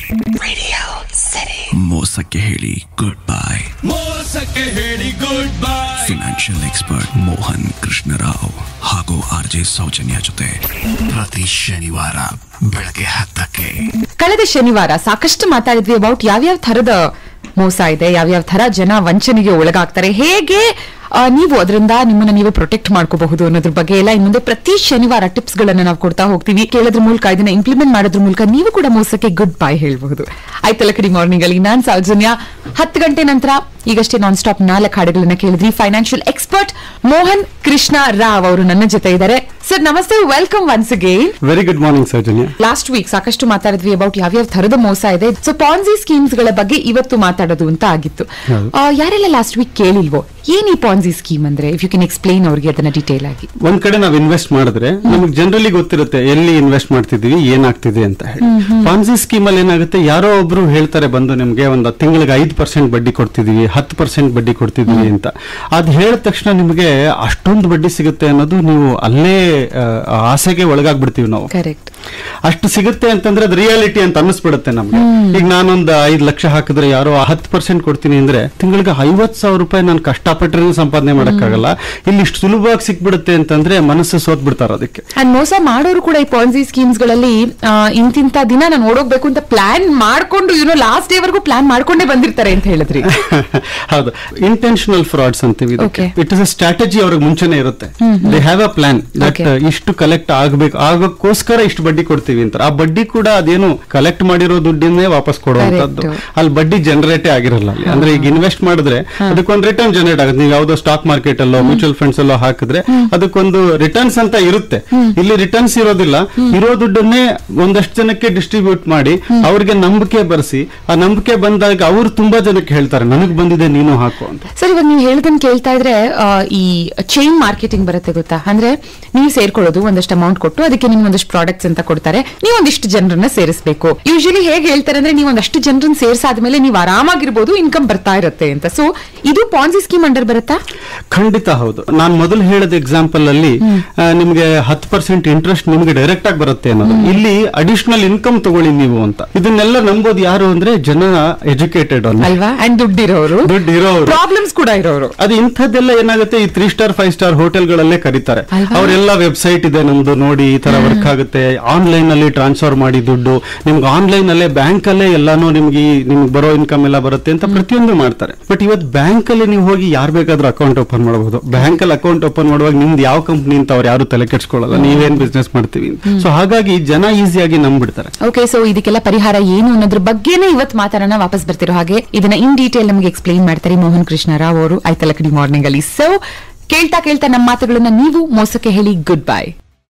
Radio City. ಮೋಸಕ್ಕೆ ಹೇಳಿ goodbye ಮೋಸಕ್ಕೆ ಹೇಳಿ goodbye financial expert Mohan Krishnarao ಹಾಗೂ ಆರ್ ಜೆ ಸೌಜನ್ಯ ಜೊತೆ ಪ್ರತಿ ಶನಿವಾರ ಬೆಳಗ್ಗೆ ಹತ್ತಕ್ಕೆ ಕಳೆದ ಶನಿವಾರ ಸಾಕಷ್ಟು ಮಾತಾಡಿದ್ವಿ ಅಬೌಟ್ ಯಾವ್ಯಾವ ಥರದ ಮೋಸ ಇದೆ ಯಾವ್ಯಾವ ಥರ ಜನ ವಂಚನೆಗೆ ಒಳಗಾಗ್ತಾರೆ ಹೇಗೆ ಆ, ನೀವು ಅದರಿಂದ ನಿಮ್ಮನ್ನ ನೀವು ಪ್ರೊಟೆಕ್ಟ್ ಮಾಡ್ಕೋಬಹುದು ಅನ್ನೋದ್ರ ಬಗ್ಗೆ ಎಲ್ಲ ಇನ್ನು ಮುಂದೆ ಪ್ರತಿ ಶನಿವಾರ ಟಿಪ್ಸ್ ಗಳನ್ನ ನಾವು ಕೊಡ್ತಾ ಹೋಗ್ತೀವಿ ಕೇಳೋದ್ರ ಮೂಲಕ ಇದನ್ನ ಇಂಪ್ಲಿಮೆಂಟ್ ಮಾಡೋದ್ರ ಮೂಲಕ ನೀವು ಕೂಡ ಮೋಸಕ್ಕೆ ಗುಡ್ ಬೈ ಹೇಳ್ಬಹುದು ಆಯ್ತಲ್ಲ ಕಡಿ ಮಾರ್ನಿಂಗ್ ಅಲ್ಲಿ ನಾನ್ ಸೌಜನ್ಯ ಹತ್ತು ಗಂಟೆ ನಂತರ ಈಗಷ್ಟೇ ನಾನ್ ಸ್ಟಾಪ್ ನಾಲ್ಕು ಹಾಡುಗಳನ್ನ ಕೇಳಿದ್ರಿ ಫೈನಾನ್ಷಿಯಲ್ ಎಕ್ಸ್ಪರ್ಟ್ ಮೋಹನ್ ಕೃಷ್ಣ ರಾವ್ ಅವರು ನನ್ನ ಜೊತೆ ಇದ್ದಾರೆ ಸರ್ ನಮಸ್ತೆ welcome once again very good morning Soujanya last week ಸಾಕಷ್ಟು ಮಾತಾಡಿದ್ವಿ ಅಬೌಟ್ ಯಾವ್ಯಾವ ಥರದ ಮೋಸ ಇದೆ ಸೊ ಪಾನ್ಸಿ ಸ್ಕೀಮ್ಸ್ ಗಳ ಬಗ್ಗೆ ಇವತ್ತು ಮಾತಾಡೋದು ಅಂತ ಆಗಿತ್ತು ಹೌದು. ಆ, ಯಾರೆಲ್ಲ ಲಾಸ್ಟ್ ವೀಕ್ ಕೇಳಿಲ್ವೋ ಏನ್ ಈ ಪಾನ್ಸಿ ಸ್ಕೀಮ್ ಅಂದ್ರೆ ಇಫ್ ಯು ಕೆನ್ ಎಕ್ಸ್ಪ್ಲೈನ್ ಅವ್ರಿಗೆ ಅದನ್ನ ಡೀಟೇಲ್ ಆಗಿ ಒಂದ್ ಕಡೆ ನಾವು ಇನ್ವೆಸ್ಟ್ ಮಾಡಿದ್ರೆ ನಮಗೆ ಜನರಲಿ ಗೊತ್ತಿರುತ್ತೆ ಎಲ್ಲಿ ಇನ್ವೆಸ್ಟ್ ಮಾಡ್ತಿದೀವಿ ಏನಾಗ್ತಿದೆ ಅಂತ ಹೇಳಿ ಪಾನ್ಸಿ ಸ್ಕೀಮ್ ಅಲ್ಲಿ ಏನಾಗುತ್ತೆ ಯಾರೋ ಒಬ್ರು ಹೇಳ್ತಾರೆ ಬಂದು ನಿಮ್ಗೆ ಒಂದು ತಿಂಗಳಿಗೆ ಐದು ಪರ್ಸೆಂಟ್ ಬಡ್ಡಿ ಕೊಡ್ತಿದೀವಿ ಹತ್ತು ಪರ್ಸೆಂಟ್ ಬಡ್ಡಿ ಕೊಡ್ತಿದೀವಿ ಅಂತ ಅದ್ ಹೇಳಿದ ತಕ್ಷಣ ನಿಮಗೆ ಅಷ್ಟೊಂದು ಬಡ್ಡಿ ಸಿಗುತ್ತೆ ಅನ್ನೋದು ನೀವು ಅಲ್ಲೇ ಆ, ಆ ಆಸೆಗೆ ಒಳಗಾಗ್ಬಿಡ್ತೀವಿ ನಾವು ಕರೆಕ್ಟ್ ಅಷ್ಟು ಸಿಗುತ್ತೆ ಅಂತಂದ್ರೆ ಅದು ರಿಯಾಲಿಟಿ ಅಂತ ಅನ್ನಿಸ್ಬಿಡುತ್ತೆ ನಮ್ಗೆ ಈಗ ನಾನೊಂದು ಐದ್ ಲಕ್ಷ ಹಾಕಿದ್ರೆ ಯಾರೋ ಹತ್ತು ಪರ್ಸೆಂಟ್ ಕೊಡ್ತೀನಿ ಅಂದ್ರೆ ತಿಂಗಳಿಗೆ ಐವತ್ ಸಾವಿರ ರೂಪಾಯಿ ನಾನು ಕಷ್ಟಪಟ್ಟರೆ ಸಂಪಾದನೆ ಮಾಡಕ್ಕಾಗಲ್ಲ ಇಲ್ಲಿ ಇಷ್ಟು ಸುಲಭವಾಗಿ ಸಿಕ್ಬಿಡುತ್ತೆ ಅಂತಂದ್ರೆ ಮನಸ್ಸು ಸೋತ್ ಬಿಡ್ತಾರ ಅದಕ್ಕೆ ಅಂಡ್ ಮೋಸ ಮಾಡೋರು ಕೂಡ ಈ ಪಾನ್ಸಿ ಸ್ಕೀಮ್ಸ್ ಗಳಲ್ಲಿ ಆ, ಇಂತಿಂತ ದಿನ ನಾನು ಓಡೋಗ್ಬೇಕು ಅಂತ ಪ್ಲಾನ್ ಮಾಡ್ಕೊಂಡು ಯುನೋ ಲಾಸ್ಟ್ ಡೇ ವರೆಗೂ ಪ್ಲಾನ್ ಮಾಡ್ಕೊಂಡೇ ಬಂದಿರ್ತಾರೆ ಅಂತ ಹೇಳಿದ್ರಿ ಹೌದು ಇಂಟೆನ್ಷನಲ್ ಫ್ರಾಡ್ಸ್ ಅಂತೀವಿ Okay. It is a strategy ಅವ್ರಿಗೆ ಮುಂಚೆನೆ ಇರುತ್ತೆ they have a plan that Okay. ಇಷ್ಟು ಕಲೆಕ್ಟ್ ಆಗ್ಬೇಕು ಆಗಕ್ಕೋಸ್ಕರ ಇಷ್ಟು ಬಡ್ಡಿ ಕೊಡ್ತೀವಿ ಅಂತ ಆ ಬಡ್ಡಿ ಕೂಡ ಅದೇನು ಕಲೆಕ್ಟ್ ಮಾಡಿರೋ ದುಡ್ಡಿನೇ ವಾಪಸ್ ಕೊಡುವಂತದ್ದು Correct. ಅಲ್ಲಿ ಬಡ್ಡಿ ಜನರೇಟೇ ಆಗಿರಲ್ಲ ಅಲ್ಲಿ ಅಂದ್ರೆ ಈಗ ಇನ್ವೆಸ್ಟ್ ಮಾಡಿದ್ರೆ ಅದಕ್ಕೊಂದು ರಿಟರ್ನ್ ಜನರೇಟ್ ಆಗುತ್ತೆ ನೀವು ಯಾವ್ದೋ ಸ್ಟಾಕ್ ಮಾರ್ಕೆಟ್ ಅಲ್ಲೋ ಮ್ಯೂಚುವಲ್ ಫಂಡ್ಸ್ ಅಲ್ಲೋ ಹಾಕಿದ್ರೆ ಅದಕ್ಕೊಂದು ರಿಟರ್ನ್ಸ್ ಅಂತ ಇರುತ್ತೆ ಇಲ್ಲಿ ರಿಟರ್ನ್ಸ್ ಇರೋದಿಲ್ಲ ಇರೋ ದುಡ್ಡನ್ನೇ ಒಂದಷ್ಟು ಜನಕ್ಕೆ ಡಿಸ್ಟ್ರಿಬ್ಯೂಟ್ ಮಾಡಿ ಅವ್ರಿಗೆ ನಂಬಿಕೆ ಬರ್ಸಿ ಆ ನಂಬಿಕೆ ಬಂದಾಗ ಅವ್ರು ತುಂಬಾ ಜನಕ್ಕೆ ಹೇಳ್ತಾರೆ ನನಗ್ ಬಂದಿದೆ ನೀನು ಹಾಕು ಅಂತ ಸರ್ ಇವಾಗ ನೀವು ಹೇಳ್ದನ್ ಕೇಳ್ತಾ ಇದ್ರೆ ಆ, ಈ ಚೈನ್ ಮಾರ್ಕೆಟಿಂಗ್ ಬರುತ್ತೆ ಗೊತ್ತಾ ಅಂದ್ರೆ ನೀವು ಸೇರ್ಕೊಳ್ಳೋದು ಒಂದಷ್ಟು ಅಮೌಂಟ್ ಕೊಟ್ಟು ಅದಕ್ಕೆ ನಿಮ್ಗೆ ಒಂದಷ್ಟು ಪ್ರಾಡಕ್ಟ್ಸ್ ಅಂತ ಕೊಡ್ತಾರೆ ನೀವು ಒಂದಿಷ್ಟು ಜನರನ್ನ ಸೇರಿಸಬೇಕು ಯೂಶಲಿ ಹೇಗೆ ಹೇಳ್ತಾರೆ ಅಂದ್ರೆ ನೀವು ಒಂದಷ್ಟು ಜನರನ್ನ ಸೇರ್ಸಾದ್ಮೇಲೆ ನೀವು ಆರಾಮಾಗಿರ್ಬೋದು ಇನ್ಕಮ್ ಬರ್ತಾ ಇರುತ್ತೆ ಅಂತ ಸೊ ಇದು ಪಾನ್ಸಿ ಸ್ಕೀಮ್ ಅಂಡರ್ ಬರುತ್ತಾ ಖಂಡಿತ ಹೌದು ನಾನು ಮೊದಲು ಹೇಳಿದ ಎಕ್ಸಾಂಪಲ್ ಅಲ್ಲಿ ಆ, ನಿಮ್ಗೆ ಹತ್ತು ಪರ್ಸೆಂಟ್ ಇಂಟ್ರೆಸ್ಟ್ ನಿಮ್ಗೆ ಡೈರೆಕ್ಟ್ ಆಗಿ ಬರುತ್ತೆ ಅನ್ನೋದು ಇಲ್ಲಿ ಅಡಿಷನಲ್ ಇನ್ಕಮ್ ತಗೊಳ್ಳಿ ನೀವು ಅಂತ ಇದನ್ನೆಲ್ಲ ನಂಬೋದು ಯಾರು ಅಂದ್ರೆ ಜನ ಎಜುಕೇಟೆಡ್ ಅಲ್ವಾ ಅಂಡ್ ದುಡ್ಡಿರೋರು ದುಡ್ಡು ಇರೋರು ಪ್ರಾಬ್ಲಮ್ಸ್ ಕೂಡ ಇರೋರು ಅದು ಇಂಥದ್ದೆಲ್ಲ ಏನಾಗುತ್ತೆ ಈ ತ್ರೀ ಸ್ಟಾರ್ ಫೈವ್ ಸ್ಟಾರ್ ಹೋಟೆಲ್ಗಳಲ್ಲೇ ಕರೀತಾರೆ ಅಲ್ವಾ? ಅವರೆಲ್ಲ ವೆಬ್ಸೈಟ್ ಇದೆ ನಮ್ದು ನೋಡಿ ಈ ತರ ವರ್ಕ್ ಆಗುತ್ತೆ ಆನ್ಲೈನ್ ಅಲ್ಲಿ ಟ್ರಾನ್ಸ್ಫರ್ ಮಾಡಿ ದುಡ್ಡು ನಿಮ್ಗೆ ಆನ್ಲೈನ್ ಅಲ್ಲೇ ಬ್ಯಾಂಕ್ ಅಲ್ಲೇ ಎಲ್ಲಾನು ನಿಮ್ಗೆ ಈ ನಿಮ್ಗೆ ಬರೋ ಇನ್ಕಮ್ ಎಲ್ಲ ಬರುತ್ತೆ ಅಂತ ಪ್ರತಿಯೊಂದು ಮಾಡ್ತಾರೆ ಬಟ್ ಇವತ್ತು ಬ್ಯಾಂಕ್ ಅಲ್ಲಿ ನೀವು ಹೋಗಿ ಯಾರು ಬೇಕಾದ್ರೂ ಅಕೌಂಟ್ ಓಪನ್ ಮಾಡಬಹುದು ಬ್ಯಾಂಕ್ ಅಲ್ಲಿ ಅಕೌಂಟ್ ಓಪನ್ ಮಾಡುವಾಗ ನಿಮ್ದು ಯಾವ ಕಂಪ್ನಿ ಅಂತ ಅವ್ರು ಯಾರು ತಲೆ ಕೆಡ್ಸ್ಕೊಳ್ಳಲ್ಲ ನೀವೇನ್ ಬಿಸ್ನೆಸ್ ಮಾಡ್ತೀವಿ ಸೊ ಹಾಗಾಗಿ ಜನ ಈಸಿಯಾಗಿ ನಂಬಿಡ್ತಾರೆ ಓಕೆ ಸೊ ಇದಕ್ಕೆಲ್ಲ ಪರಿಹಾರ ಏನು ಅನ್ನೋದ್ರ ಬಗ್ಗೆನೇ ಇವತ್ತು ಮಾತಾಡೋಣ ವಾಪಸ್ ಬರ್ತಿರೋ ಹಾಗೆ ಇದನ್ನ ಇನ್ ಡೀಟೇಲ್ ನಮಗೆ ಎಕ್ಸ್ಪ್ಲೈನ್ ಮಾಡ್ತಾರೆ ಮೋಹನ್ ಕೃಷ್ಣ ರಾವ್ ಅವರು ಆಯ್ತಲ್ಲ ಕಡಿ ಮಾರ್ನಿಂಗ್ ಅಲ್ಲಿ ಸೊ ಕೇಳ್ತಾ ಕೇಳ್ತಾ ನಮ್ಮ ಮಾತುಗಳನ್ನ ನೀವು ಮೋಸಕ್ಕೆ ಹೇಳಿ ಗುಡ್ ಬೈ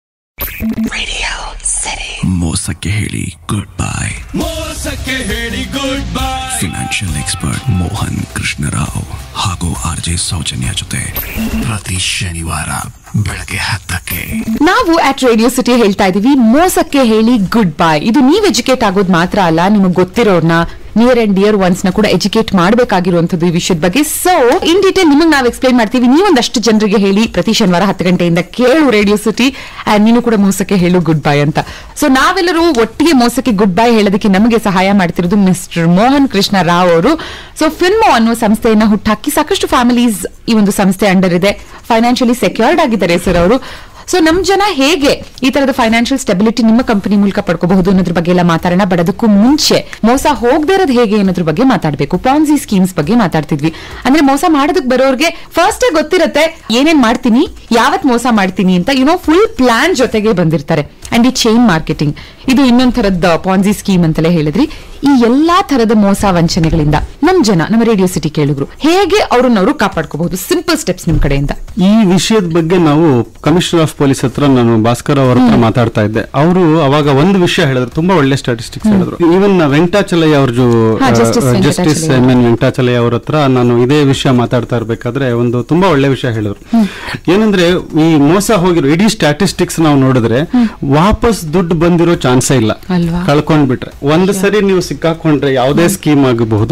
Radio City. ಮೋಸಕ್ಕೆ ಹೇಳಿ ಗುಡ್ ಬೈ ಮೋಸಕ್ಕೆ ಹೇಳಿ goodbye financial expert Mohan Krishnarao ಹಾಗೂ ಆರ್ ಜೆ ಸೌಜನ್ಯ ಜೊತೆ ಪ್ರತಿ ಶನಿವಾರ ಬೆಳಗ್ಗೆ ಹತ್ತಕ್ಕೆ ನಾವು ಅಟ್ ರೇಡಿಯೋ ಸಿಟಿ ಹೇಳ್ತಾ ಇದೀವಿ ಮೋಸಕ್ಕೆ ಹೇಳಿ ಗುಡ್ ಬೈ ಇದು ನೀವ್ ಎಜುಕೇಟ್ ಆಗೋದು ಮಾತ್ರ ಅಲ್ಲ ನಿಮಗೆ ಗೊತ್ತಿರೋರ್ನ ನಿಯರ್ ಅಂಡ್ ಡಿಯರ್ ಒನ್ಸ್ ನ ಕೂಡ ಎಜುಕೇಟ್ ಮಾಡಬೇಕಾಗಿರುವಂತದ್ದು ಈ ವಿಷಯದ ಬಗ್ಗೆ ಸೊ ಇನ್ ಡೀಟೇಲ್ ನಿಮಗೆ ನಾವು ಎಕ್ಸ್ಪ್ಲೈನ್ ಮಾಡ್ತೀವಿ ನೀವೊಂದಷ್ಟು ಜನರಿಗೆ ಹೇಳಿ ಪ್ರತಿ ಶನಿವಾರ ಹತ್ತು ಗಂಟೆಯಿಂದ ಕೇಳು ರೇಡಿಯೋ ಸಿಟಿ ಅಂಡ್ ನೀನು ಕೂಡ ಮೋಸಕ್ಕೆ ಹೇಳು ಗುಡ್ ಬೈ ಅಂತ ಸೊ ನಾವೆಲ್ಲರೂ ಒಟ್ಟಿಗೆ ಮೋಸಕ್ಕೆ ಗುಡ್ ಬೈ ಹೇಳೋದಕ್ಕೆ ನಮಗೆ ಸಹಾಯ ಮಾಡ್ತಿರೋದು ಮಿಸ್ಟರ್ ಮೋಹನ್ ಕೃಷ್ಣ ರಾವ್ ಅವರು ಸೊ ಫಿಲ್ಮೋ ಅನ್ನುವ ಸಂಸ್ಥೆಯನ್ನ ಹುಟ್ಟಾಕಿ ಸಾಕಷ್ಟು ಫ್ಯಾಮಿಲೀಸ್ ಈ ಒಂದು ಸಂಸ್ಥೆ ಅಂಡರ್ ಇದೆ ಫೈನಾನ್ಷಿಯಲಿ ಸೆಕ್ಯೂರ್ಡ್ ಆಗಿದ್ದಾರೆ ಸರ್ ಅವರು ಸೊ ನಮ್ ಜನ ಹೇಗೆ ಈ ತರದ ಫೈನಾನ್ಷಿಯಲ್ ಸ್ಟೆಬಿಲಿಟಿ ನಿಮ್ಮ ಕಂಪನಿ ಮೂಲಕ ಪಡ್ಕೋಬಹುದು ಅನ್ನೋದ್ರ ಬಗ್ಗೆ ಎಲ್ಲ ಮಾತಾಡೋಣ ಬಟ್ ಅದಕ್ಕೂ ಮುಂಚೆ ಮೋಸ ಹೋಗದೇ ಇರೋದು ಹೇಗೆ ಅನ್ನೋದ್ರ ಬಗ್ಗೆ ಮಾತಾಡಬೇಕು ಪಾನ್ಸಿ ಸ್ಕೀಮ್ಸ್ ಬಗ್ಗೆ ಮಾತಾಡ್ತಿದ್ವಿ ಅಂದ್ರೆ ಮೋಸ ಮಾಡೋದಕ್ಕೆ ಬರೋರ್ಗೆ ಫಸ್ಟ್ ಗೊತ್ತಿರತ್ತೆ ಏನೇನ್ ಮಾಡ್ತೀನಿ ಯಾವತ್ ಮೋಸ ಮಾಡ್ತೀನಿ ಅಂತ ಯುನೋ ಫುಲ್ ಪ್ಲಾನ್ ಜೊತೆಗೆ ಬಂದಿರ್ತಾರೆ ಅಂಡ್ ಈ ಚೈನ್ ಮಾರ್ಕೆಟಿಂಗ್ ಇದು ಇನ್ನೊಂದ್ ತರದ ಪಾನ್ಸಿ ಸ್ಕೀಮ್ ಅಂತಲೇ ಹೇಳಿದ್ರಿ ಈ ಎಲ್ಲಾ ತರದ ಮೋಸ ವಂಚನೆಗಳಿಂದ ನಮ್ ಜನ ನಮ್ಮ ರೇಡಿಯೋ ಸಿಟಿ ಕೇಳಿದ್ರು ಹೇಗೆ ಅವ್ರನ್ನವರು ಕಾಪಾಡ್ಕೋಬಹುದು ಸಿಂಪಲ್ ಸ್ಟೆಪ್ಸ್ ನಿಮ್ ಕಡೆಯಿಂದ ಈ ವಿಷಯದ ಬಗ್ಗೆ ನಾವು ಕಮಿಷನರ್ ಆಫ್ ಪೊಲೀಸ್ ಹತ್ರ ನಾನು ಭಾಸ್ಕರ್ ಅವ್ರ ಹತ್ರ ಮಾತಾಡ್ತಾ ಇದ್ದೆ ಅವರು ಅವಾಗ ಒಂದು ವಿಷಯ ಹೇಳಿದ್ರು ತುಂಬಾ ಒಳ್ಳೆ ಸ್ಟಾಟಿಸ್ಟಿಕ್ಸ್ ಹೇಳಿದ್ರು ಈವನ್ ವೆಂಕಟಾಚಲಯ್ಯ ಅವ್ರ ಹಾ, Justice justice Venkatachalaiah. M N Venkatachalaiah ಅವ್ರ ಹತ್ರ ನಾನು ಇದೇ ವಿಷಯ ಮಾತಾಡ್ತಾ ಇರ್ಬೇಕಾದ್ರೆ ಒಂದು ತುಂಬಾ ಒಳ್ಳೆ ವಿಷಯ ಹೇಳಿದ್ರು ಏನಂದ್ರೆ ಈ ಮೋಸ ಹೋಗಿರೋ ಇಡೀ ಸ್ಟಾಟಿಸ್ಟಿಕ್ಸ್ ನಾವು ನೋಡಿದ್ರೆ ವಾಪಸ್ ದುಡ್ಡು ಬಂದಿರೋ ಚಾನ್ಸೇ ಇಲ್ಲ ಅಲ್ವಾ? ಕಳ್ಕೊಂಡ್ಬಿಟ್ರೆ ಒಂದು ಸರಿ ನೀವು ಸಿಕ್ಕಾಕೊಂಡ್ರೆ ಯಾವುದೇ ಸ್ಕೀಮ್ ಆಗಬಹುದು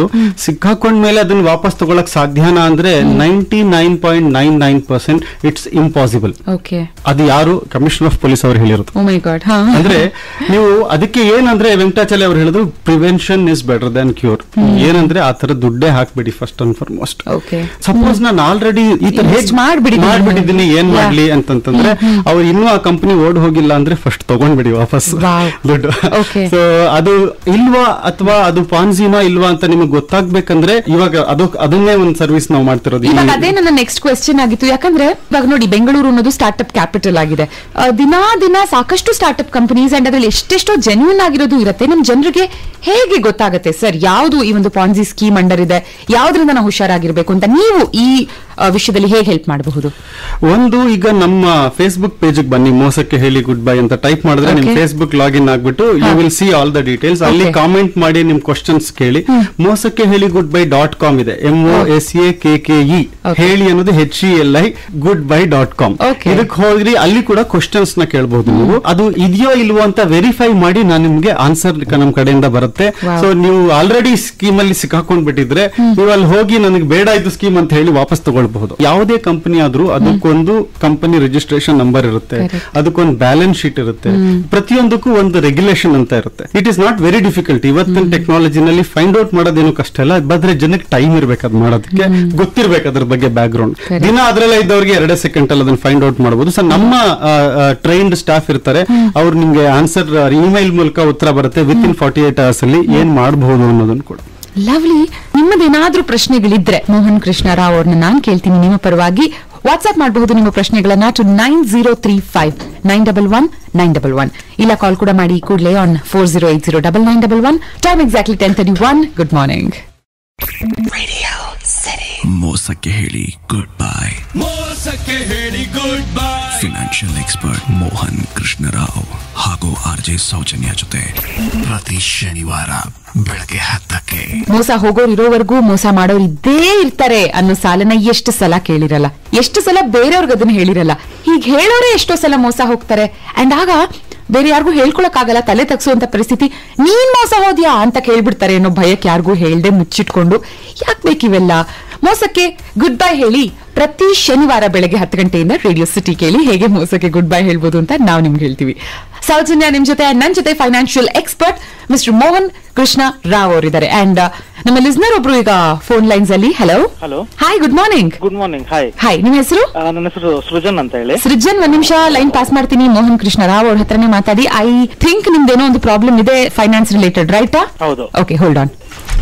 ಸಿಕ್ಕಾಕೊಂಡ್ಮೇಲೆ ಅದನ್ನ ವಾಪಸ್ ತಗೊಳಕ್ ಸಾಧ್ಯನಾ ಅಂದ್ರೆ ninety nine point nine nine percent it's impossible okay ಅದು ಯಾರು ಕಮಿಷನರ್ ಆಫ್ ಪೊಲೀಸ್ ಅವರು ಹೇಳಿರೋದು ಓ ಮೈ ಗಾಡ್ ಹಾ ಅಂದ್ರೆ ನೀವು ಅದಕ್ಕೆ ಏನಂದ್ರೆ ವೆಂಕಟಾಚಲ ಅವ್ರು ಹೇಳಿದ್ರು prevention is better than cure ಏನಂದ್ರೆ ಆ ತರ ದುಡ್ಡೇ ಹಾಕ್ಬಿಡಿ first and foremost Okay. Suppose ನಾನು ಆಲ್ರೆಡಿ ಈ ತರ Invest ಮಾಡ್ಬಿಟ್ಟಿದ್ದೀನಿ. ಮಾಡ್ಬಿಟ್ಟಿದ್ದೀನಿ ಏನ್ Yeah. ಮಾಡ್ಲಿ ಅಂತಂತಂದ್ರೆ ಅವ್ರು ಇನ್ನೂ ಆ ಕಂಪನಿ ಓಡ್ ಹೋಗಿಲ್ಲ ಅಂದ್ರೆ ಫಸ್ಟ್ ತಗೊಂಡ್ಬಿಡಿ ವಾಪಸ್ Wow. ದುಡ್ಡು Okay. ಸೊ ಅದು ಇಲ್ವಾ ಅಥವಾ ಅದು ಪಾನ್ಸಿನೋ ಇಲ್ವಾ ಅಂತ ನಿಮಗೆ ಗೊತ್ತಾಗ್ಬೇಕಂದ್ರೆ ಇವಾಗ ಅದು ಅದನ್ನೇ ಒಂದು ಸರ್ವಿಸ್ ನಾವು ಮಾಡ್ತಿರೋದು ಇವಾಗ ಈ- ಅದೇ ನನ್ನ ನೆಕ್ಸ್ಟ್ ಕ್ವೆಶ್ಚನ್ ಆಗಿತ್ತು ಯಾಕಂದ್ರೆ ಇವಾಗ ನೋಡಿ ಬೆಂಗಳೂರು ಅನ್ನೋದು ಸ್ಟಾರ್ಟ್ಅಪ್ ಕ್ಯಾಪಿಟಲ್ ಆಗಿದೆ ಆ, ದಿನಾ ದಿನ ಸಾಕಷ್ಟು ಸ್ಟಾರ್ಟ್ಅಪ್ ಕಂಪನೀಸ್ ಅಂಡ್ ಅದ್ರಲ್ಲಿ ಎಷ್ಟೆಷ್ಟೋ ಜೆನ್ಯೂನ್ ಆಗಿರೋದು ಇರುತ್ತೆ ನಮ್ ಜನರಿಗೆ ಹೇಗೆ ಗೊತ್ತಾಗುತ್ತೆ ಸರ್ ಯಾವುದು ಈ ಒಂದು ಪಾನ್ಸಿ ಸ್ಕೀಮ್ ಅಂಡರ್ ಇದೆ ಯಾವ್ದ್ರಿಂದ ನಾವು ಹುಷಾರಾಗಿರ್ಬೇಕು ಅಂತ ನೀವು ಈ ಆ, ವಿಷಯದಲ್ಲಿ ಹೇಗೆ ಹೆಲ್ಪ್ ಮಾಡಬಹುದು ಒಂದು ಈಗ ನಮ್ಮ ಫೇಸ್ಬುಕ್ ಪೇಜ್ ಬನ್ನಿ ಮೋಸಕ್ಕೆ ಹೇಳಿ ಗುಡ್ ಬೈ ಅಂತ ಟೈಪ್ ಮಾಡಿದ್ರೆ ನಿಮ್ Okay. ಫೇಸ್ಬುಕ್ ಲಾಗಿನ್ ಆಗ್ಬಿಟ್ಟು you will see all the details ಅಲ್ಲಿ Okay. ಕಾಮೆಂಟ್ ಮಾಡಿ ನಿಮ್ ಕ್ವಶನ್ಸ್ ಕೇಳಿ ಮೋಸಕ್ಕೆ ಹೇಳಿ ಗುಡ್ ಬೈ ಡಾಟ್ ಕಾಮ್ ಇದೆ M O S A K K E Okay. ಹೇಳಿ ಅನ್ನೋದು H E L I goodbye dot com Okay. ಇದಕ್ಕೆ ಹೋದ್ರಿ ಅಲ್ಲಿ ಕೂಡ ಕ್ವಶನ್ಸ್ ನ ಕೇಳಬಹುದು ನೀವು ಅದು ಇದೆಯೋ ಇಲ್ವೋ ಅಂತ ವೆರಿಫೈ ಮಾಡಿ ನಾನು ನಿಮ್ಗೆ ಆನ್ಸರ್ ನಮ್ ಕಡೆಯಿಂದ ಬರುತ್ತೆ Wow. ಸೊ ನೀವು ಆಲ್ರೆಡಿ ಸ್ಕೀಮ್ ಅಲ್ಲಿ ಸಿಕ್ಕಾಕೊಂಡ್ ಬಿಟ್ಟಿದ್ರೆ ನೀವು ಅಲ್ಲಿ ಹೋಗಿ ನನಗೆ ಬೇಡ ಇದು ಸ್ಕೀಮ್ ಅಂತ ಹೇಳಿ ವಾಪಸ್ ತಗೊಳ್ಬಹುದು ಯಾವುದೇ ಕಂಪನಿ ಆದ್ರೂ ಅದಕ್ಕೊಂದು ಕಂಪನಿ ರಿಜಿಸ್ಟ್ರೇಷನ್ ನಂಬರ್ ಇರುತ್ತೆ Correct. ಅದಕ್ಕೊಂದು ಬ್ಯಾಲೆನ್ಸ್ ಶೀಟ್ ಇರುತ್ತೆ ಪ್ರತಿಯೊಂದಕ್ಕೂ ಒಂದು ರೆಗ್ಯುಲೇಷನ್ ಅಂತ ಇರುತ್ತೆ it is not very difficult ಇವತ್ತಿನ ಟೆಕ್ನಾಲಜಿನಲ್ಲಿ ಫೈಂಡ್ ಔಟ್ ಮಾಡೋದೇನು ಕಷ್ಟ ಇಲ್ಲ ಬಂದ್ರೆ ಜನಕ್ಕೆ ಟೈಮ್ ಇರ್ಬೇಕು ಅದ್ ಮಾಡೋದಕ್ಕೆ ಗೊತ್ತಿರ್ಬೇಕು ಅದ್ರ ಬಗ್ಗೆ ಬ್ಯಾಕ್ ಗ್ರೌಂಡ್ Correct. ದಿನ ಅದ್ರಲ್ಲೇ ಇದ್ದವ್ರಿಗೆ ಎರಡೇ ಸೆಕೆಂಡ್ ಅಲ್ಲಿ ಅದನ್ನ ಫೈಂಡ್ ಔಟ್ ಮಾಡಬಹುದು ಸೊ ನಮ್ಮ ಟ್ರೈನ್ಡ್ ಸ್ಟಾಫ್ ಇರ್ತಾರೆ ಅವ್ರು ನಿಮ್ಗೆ ಆನ್ಸರ್ ಇಮೇಲ್ ಮೂಲಕ ಉತ್ತರ ಬರುತ್ತೆ within forty eight hours ಅಲ್ಲಿ ಏನ್ ಮಾಡಬಹುದು ಅನ್ನೋದನ್ನ ಕೂಡ ಲವ್ಲಿ ನಿಮ್ಮದೇನಾದ್ರೂ ಪ್ರಶ್ನೆಗಳಿದ್ರೆ ಮೋಹನ್ ಕೃಷ್ಣ ರಾವ್ ಅವ್ರನ್ನ ನಾನ್ ಕೇಳ್ತೀನಿ ನಿಮ್ಮ ಪರವಾಗಿ ವಾಟ್ಸ್ಆಪ್ ಮಾಡಬಹುದು ನಿಮ್ಮ ಪ್ರಶ್ನೆಗಳನ್ನ two nine zero three five nine double one nine double one ಇಲ್ಲ ಕಾಲ್ ಕೂಡ ಮಾಡಿ ಕೂಡಲೇ on four zero eight zero double nine double one time exactly ten thirty one good morning Radio City. ಮೋಸಕ್ಕೆ ಹೇಳಿ goodbye ಮೋಸಕ್ಕೆ ಹೇಳಿ goodbye financial expert Mohan Krishnarao ಹಾಗೂ R J Soujanya ಜೊತೆ ಪ್ರತಿ ಶನಿವಾರ ಬೆಳಗ್ಗೆ ಹತ್ತಕ್ಕೆ ಮೋಸ ಹೋಗೋರು ಇರೋವರೆಗೂ ಮೋಸ ಮಾಡೋರು ಇದ್ದೇ ಇರ್ತಾರೆ ಅನ್ನೋ ಸಾಲನ ಎಷ್ಟು ಸಲ ಕೇಳಿರಲ್ಲ ಎಷ್ಟು ಸಲ ಬೇರೆಯವ್ರಿಗೆ ಅದನ್ನ ಹೇಳಿರಲ್ಲ ಹೀಗ್ ಹೇಳೋರೇ ಎಷ್ಟೋ ಸಲ ಮೋಸ ಹೋಗ್ತಾರೆ ಅಂಡ್ ಆಗ ಬೇರೆ ಯಾರಿಗೂ ಹೇಳ್ಕೊಳಕ್ಕಾಗಲ್ಲ ತಲೆ ತಗ್ಸುವಂತ ಪರಿಸ್ಥಿತಿ ನೀನ್ ಮೋಸ ಹೋದ್ಯಾ ಅಂತ ಕೇಳ್ಬಿಡ್ತಾರೆ ಅನ್ನೋ ಭಯಕ್ಕೆ ಯಾರಿಗೂ ಹೇಳ್ದೆ ಮುಚ್ಚಿಟ್ಕೊಂಡು ಯಾಕೆ ಬೇಕಿವೆಲ್ಲ ಮೋಸಕ್ಕೆ ಗುಡ್ ಬೈ ಹೇಳಿ ಪ್ರತಿ ಶನಿವಾರ ಬೆಳಗ್ಗೆ ಹತ್ತು ಗಂಟೆಯಿಂದ ರೇಡಿಯೋ ಸಿಟಿ ಕೇಳಿ ಹೇಗೆ ಮೋಸಕ್ಕೆ ಗುಡ್ ಬೈ ಹೇಳ್ಬೋದು ಅಂತ ನಾವು ನಿಮ್ಗೆ ಹೇಳ್ತೀವಿ ಸೌಜನ್ಯ ನಿಮ್ ಜೊತೆ and ನನ್ ಜೊತೆ financial expert mister Mohan Krishna Rao ಅವರಿದ್ದಾರೆ ಅಂಡ್ ನಮ್ಮ ಲಿಸ್ನರ್ ಒಬ್ರು ಈಗ ಫೋನ್ ಲೈನ್ಸ್ ಅಲ್ಲಿ hello Hello. Hi good morning good morning hi hi ನಿಮ್ಮ ಹೆಸರು ನನ್ನ ಹೆಸರು ಸೃಜನ್ ಅಂತ ಹೇಳಿ ಸೃಜನ್ ಒಂದ್ ನಿಮಿಷ ಲೈನ್ ಪಾಸ್ ಮಾಡ್ತೀನಿ ಮೋಹನ್ ಕೃಷ್ಣ ರಾವ್ ಅವ್ರ ಹತ್ರನೇ ಮಾತಾಡಿ ಐ ಥಿಂಕ್ ನಿಮ್ದೇನೋ ಒಂದು ಪ್ರಾಬ್ಲಮ್ ಇದೆ ಫೈನಾನ್ಸ್ ರಿಲೇಟೆಡ್ ರೈಟಾ ಹೌದು ಓಕೆ ಹೋಲ್ಡ್ ಆನ್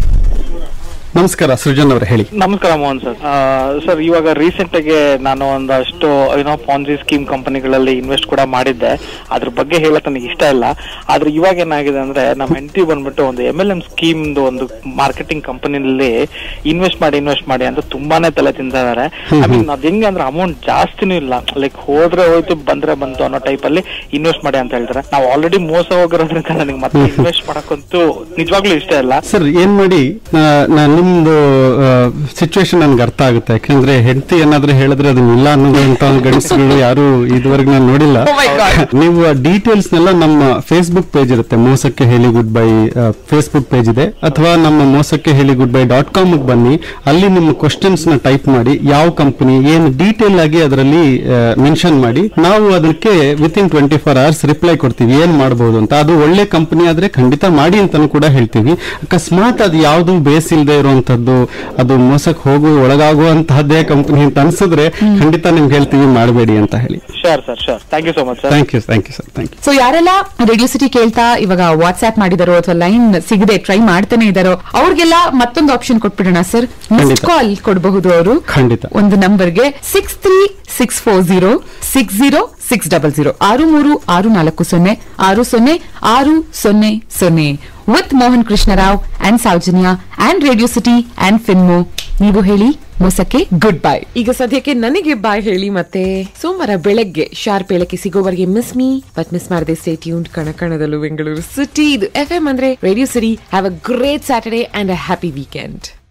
ನಮಸ್ಕಾರ ಸೃಜನ್ ಅವ್ರೆ ಹೇಳಿ ನಮಸ್ಕಾರ ಮೋಹನ್ ಸರ್ ಸರ್ ಇವಾಗ ರೀಸೆಂಟ್ ಆಗಿ ನಾನು ಒಂದಷ್ಟು ಏನೋ ಪಾನ್ಜಿ ಸ್ಕೀಮ್ ಕಂಪನಿಗಳಲ್ಲಿ ಇನ್ವೆಸ್ಟ್ ಕೂಡ ಮಾಡಿದ್ದೆ ಅದ್ರ ಬಗ್ಗೆ ಹೇಳಕ್ ನನಗೆ ಇಷ್ಟ ಇಲ್ಲ ಆದ್ರೆ ಇವಾಗ ಏನಾಗಿದೆ ಅಂದ್ರೆ ನಮ್ಮ ಹೆಂಡತಿ ಬಂದ್ಬಿಟ್ಟು ಒಂದು ಎಮ್ ಎಲ್ ಎಂ ಸ್ಕೀಮ್ ಒಂದು ಮಾರ್ಕೆಟಿಂಗ್ ಕಂಪನಿನಲ್ಲಿ ಇನ್ವೆಸ್ಟ್ ಮಾಡಿ ಇನ್ವೆಸ್ಟ್ ಮಾಡಿ ಅಂತ ತುಂಬಾನೇ ತಲೆ ತಿಂತಿದ್ದಾರೆ ಐ ಮೀನ್ ಅದ್ ಹೆಂಗೆ ಅಂದ್ರೆ ಅಮೌಂಟ್ ಜಾಸ್ತಿನೂ ಇಲ್ಲ ಲೈಕ್ ಹೋದ್ರೆ ಹೋಯ್ತು ಬಂದ್ರೆ ಬಂತು ಅನ್ನೋ ಟೈಪ್ ಅಲ್ಲಿ ಇನ್ವೆಸ್ಟ್ ಮಾಡಿ ಅಂತ ಹೇಳ್ತಾರೆ ನಾವು ಆಲ್ರೆಡಿ ಮೋಸ ಹೋಗಿರೋದ್ರಿಂದ ನನಗೆ ಮತ್ತೆ ಇನ್ವೆಸ್ಟ್ ಮಾಡಕ್ಕಂತೂ ನಿಜವಾಗ್ಲೂ ಇಷ್ಟ ಇಲ್ಲ ಸರ್ ಏನ್ ಮಾಡಿ ನಾ- ನಾ ನಿಮ್ದು ಸಿಚುವೇಶನ್ ನನ್ಗೆ ಅರ್ಥ ಆಗುತ್ತೆ ಯಾಕಂದ್ರೆ ಹೆಂಡತಿ ಏನಾದ್ರೂ ಹೇಳಿದ್ರೆ ಅದು ಇಲ್ಲ ಅನ್ನೋದಂತ ಗಂಡಸುಗಳು ಯಾರು ಇದುವರೆಗೆ ನಾನು ನೋಡಿಲ್ಲ Oh my God. ನೀವು ಡೀಟೇಲ್ಸ್ ನೆಲ್ಲ ನಮ್ಮ ಫೇಸ್ಬುಕ್ ಪೇಜ್ ಇರುತ್ತೆ ಮೋಸಕ್ಕೆ ಹೇಳಿ ಗುಡ್ ಬೈ ಫೇಸ್ಬುಕ್ ಪೇಜ್ ಇದೆ ಅಥವಾ ನಮ್ಮ ಮೋಸಕ್ಕೆ ಹೇಳಿ ಗುಡ್ ಬೈ ಡಾಟ್ ಕಾಮ್ ಬನ್ನಿ ಅಲ್ಲಿ ನಿಮ್ಮ ಕ್ವಶನ್ಸ್ ನ ಟೈಪ್ ಮಾಡಿ ಯಾವ ಕಂಪನಿ ಏನು ಡೀಟೇಲ್ ಆಗಿ ಅದರಲ್ಲಿ ಮೆನ್ಷನ್ ಮಾಡಿ ನಾವು ಅದಕ್ಕೆ within twenty four hours reply ಕೊಡ್ತೀವಿ ಏನ್ ಮಾಡಬಹುದು ಅಂತ ಅದು ಒಳ್ಳೆ ಕಂಪನಿ ಆದ್ರೆ ಖಂಡಿತ ಮಾಡಿ ಅಂತಾನು ಕೂಡ ಹೇಳ್ತೀವಿ ಅಕಸ್ಮಾತ್ ಅದು ಯಾವ್ದು ಬೇಸ್ ಇಲ್ಲದೆ ಇರುವಂತದ್ದು ಅದು ಮೋಸಕ್ಕೆ ಹೋಗು ಒಳಗಾಗುವಂತಹದ್ದೇ ಕಂಪನಿ ಅಂತ ಅನ್ಸಿದ್ರೆ ಖಂಡಿತ ನಿಮ್ಗೆ ಹೇಳ್ತೀವಿ ಮಾಡಬೇಡಿ ಅಂತ ಹೇಳಿ sure sir sure thank you so much sir thank you thank you sir thank you so ಯಾರೆಲ್ಲ ರೇಡಿಯೋ ಸಿಟಿ ಕೇಳ್ತಾ ಇವಾಗ ವಾಟ್ಸ್ಆಪ್ ಮಾಡಿದಾರೋ ಅಥವಾ ಲೈನ್ ಸಿಗದೆ ಟ್ರೈ ಮಾಡ್ತಾನೆ ಇದಾರೋ ಅವ್ರಿಗೆಲ್ಲ ಮತ್ತೊಂದು ಆಪ್ಷನ್ ಕೊಟ್ಬಿಡೋಣ ಸರ್ ಮಿಸ್ಡ್ ಖಂಡಿತ. ಕಾಲ್ ಕೊಡಬಹುದು ಅವರು ಖಂಡಿತ. ಒಂದು ನಂಬರ್ಗೆ six three six four zero six zero six double zero ಆರು ಮೂರು ಆರು ನಾಲ್ಕು ಸೊನ್ನೆ ಆರು ಸೊನ್ನೆ ಆರು ಸೊನ್ನೆ ಸೊನ್ನೆ with Mohan Krishnarao and Soujanya and radio city and Finmo ನೀವು ಹೇಳಿ ಮೋಸಕ್ಕೆ ಗುಡ್ ಬೈ ಈಗ ಸದ್ಯಕ್ಕೆ ನನಗೆ ಬಾಯ್ ಹೇಳಿ ಮತ್ತೆ ಸೋಮವಾರ ಬೆಳಗ್ಗೆ ಶಾರ್ಪ್ ಏಳಕ್ಕೆ ಸಿಗೋವರೆಗೆ ಮಿಸ್ ಮೀ ಬಟ್ ಮಿಸ್ ಮಾಡದೆ ಸ್ಟೇ ಟ್ಯೂನ್ ಕಣಕಣದಲ್ಲೂ ಬೆಂಗಳೂರು ಸಿಟಿ ಇದು ಎಫ್ ಎಂ ಅಂದ್ರೆ radio city have a great Saturday and a happy weekend